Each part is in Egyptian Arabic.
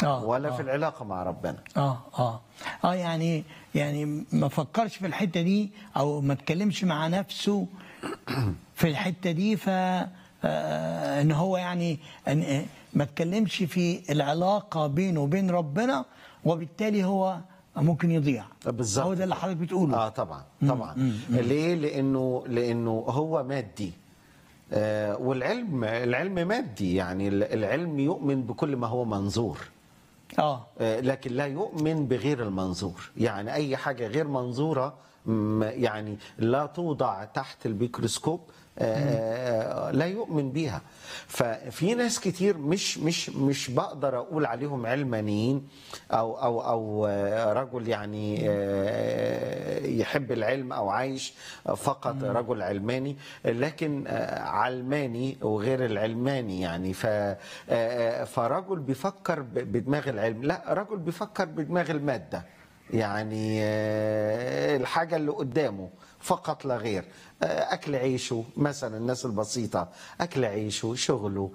آه، ولا آه. في العلاقه مع ربنا اه اه اه يعني يعني ما فكرش في الحته دي او ما اتكلمش مع نفسه في الحته دي ف آه، ان هو يعني إن آه، ما اتكلمش في العلاقه بينه وبين ربنا وبالتالي هو ممكن يضيع بالظبط هو ده اللي حضرتك بتقوله اه طبعا طبعا ليه لانه لانه هو مادي آه والعلم العلم مادي يعني العلم يؤمن بكل ما هو منظور اه آه، لكن لا يؤمن بغير المنظور يعني أي حاجة غير منظورة م- يعني لا توضع تحت الميكروسكوب آه، لا يؤمن بيها ففي ناس كتير مش مش مش بقدر اقول عليهم علمانيين او او او آه، رجل يعني آه، يحب العلم او عايش فقط رجل علماني لكن آه، علماني وغير العلماني يعني ف آه، فرجل بيفكر ب- بدماغ العلم لا رجل بيفكر بدماغ الماده يعني آه، الحاجه اللي قدامه فقط لا غير آه، اكل عيشه مثلا الناس البسيطه اكل عيشه شغله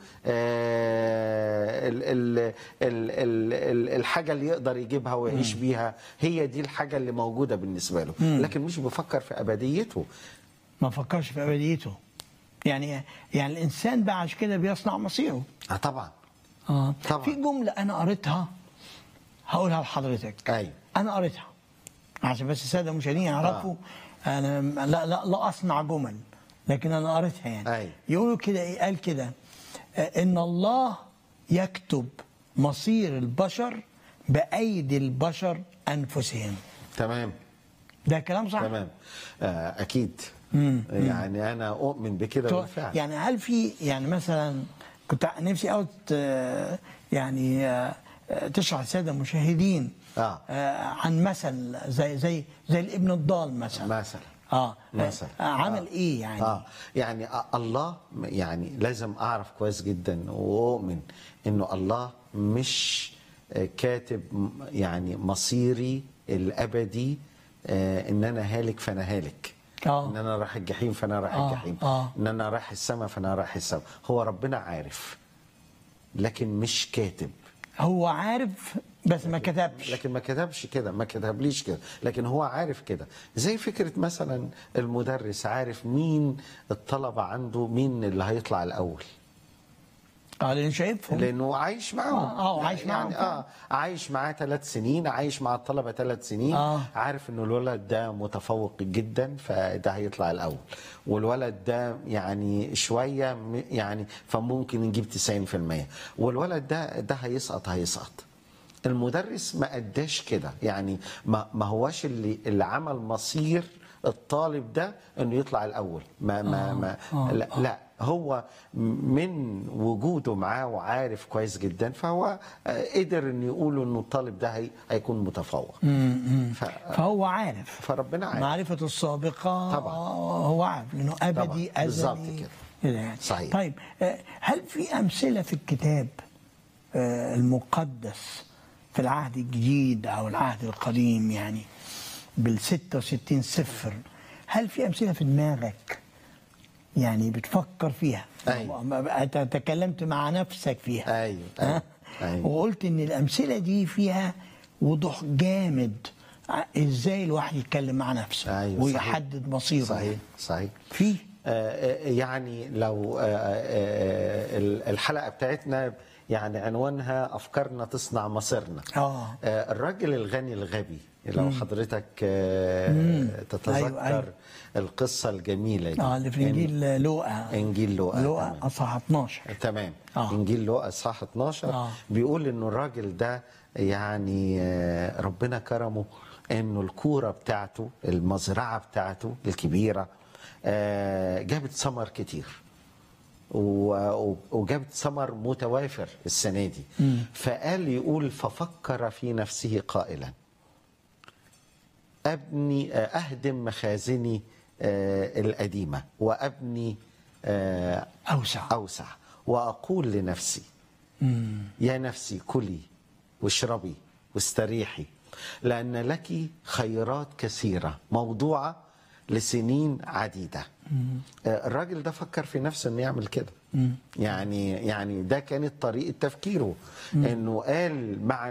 آه، ال- ال- ال- ال- ال- الحاجه اللي يقدر يجيبها ويعيش بيها هي دي الحاجه اللي موجوده بالنسبه له لكن مش بيفكر في ابديته ما فكرش في ابديته يعني يعني الانسان بقى عشان كده بيصنع مصيره اه طبعا اه طبعا. في جمله انا قريتها هقولها لحضرتك ايوه انا قريتها عشان بس الساده المشاهدين يعرفوا انا لا لا لا اصنع جمل لكن انا قريتها يعني أيوة. يقولوا كده ايه قال كده آه، ان الله يكتب مصير البشر بايدي البشر انفسهم تمام ده كلام صح تمام آه اكيد يعني انا اؤمن بكده تو- بالفعل يعني هل في يعني مثلا كنت نفسي قوي ت- يعني آه، آه، تشرح الساده المشاهدين آه. آه، عن مثل زي زي زي الابن الضال مثلا مثلا اه مثلا. آه، عمل ايه يعني اه يعني آه، الله يعني لازم اعرف كويس جدا واؤمن انه الله مش آه، كاتب م- يعني مصيري الابدي آه، ان انا هالك فانا هالك آه. ان انا رايح الجحيم فانا رايح آه، الجحيم آه. ان انا رايح السماء فانا رايح السماء هو ربنا عارف لكن مش كاتب هو عارف بس ما كتبش لكن ما كتبش كده ما كتبليش كده لكن هو عارف كده زي فكرة مثلا المدرس عارف مين الطلبة عنده مين اللي هيطلع الأول اه لان شايفهم لأنه عايش معاهم آه، آه، عايش معاهم يعني آه عايش معاه ثلاث سنين عايش مع الطلبة ثلاث سنين آه. عارف إنه الولد ده متفوق جدا فده هيطلع الأول والولد ده يعني شوية م- يعني فممكن نجيب 90% والولد ده ده هيسقط هيسقط المدرس ما اداش كده يعني ما ما هواش اللي اللي عمل مصير الطالب ده انه يطلع الاول ما ما, ما آه، لا, لا هو من وجوده معاه وعارف كويس جدا فهو آه، قدر انه يقول انه الطالب ده هي هيكون متفوق ف- فهو عارف فربنا عارف معرفة السابقة طبعا. هو عارف لأنه أبدي طبعا. بالظبط أزلي كده. كده يعني صحيح. طيب آه، هل في أمثلة في الكتاب آه، المقدس في العهد الجديد أو العهد القديم يعني بال 66 سفر هل في أمثلة في دماغك يعني بتفكر فيها أيوة. ما- أنت تكلمت مع نفسك فيها ايوه ها؟ ايوه, أيوة. وقلت ان الامثله دي فيها وضوح جامد ع- ازاي الواحد يتكلم مع نفسه أيوة، ويحدد مصيره صحيح صحيح في آه، يعني لو آه، آه، ال- الحلقه بتاعتنا يعني عنوانها افكارنا تصنع مصيرنا آه. آه، الراجل الغني الغبي لو حضرتك آه، تتذكر أيوة، أيوة. القصه الجميله دي اه اللي في انجيل لوقا انجيل لوقا لوقا تمام. اصحاح 12 تمام آه. انجيل لوقا اصحاح 12 آه. بيقول انه الراجل ده يعني آه، ربنا كرمه انه الكوره بتاعته المزرعه بتاعته الكبيره آه، جابت ثمر كتير و- و- وجابت ثمر متوافر السنه دي فقال يقول ففكر في نفسه قائلا ابني آه، اهدم مخازني آه، القديمه وابني آه، اوسع أوسع وأقول لنفسي يا نفسي كلي واشربي واستريحي لأن لك خيرات كثيرة موضوعة لسنين عديده آه، الراجل ده فكر في نفسه انه يعمل كده يعني يعني ده كانت طريقه تفكيره انه قال مع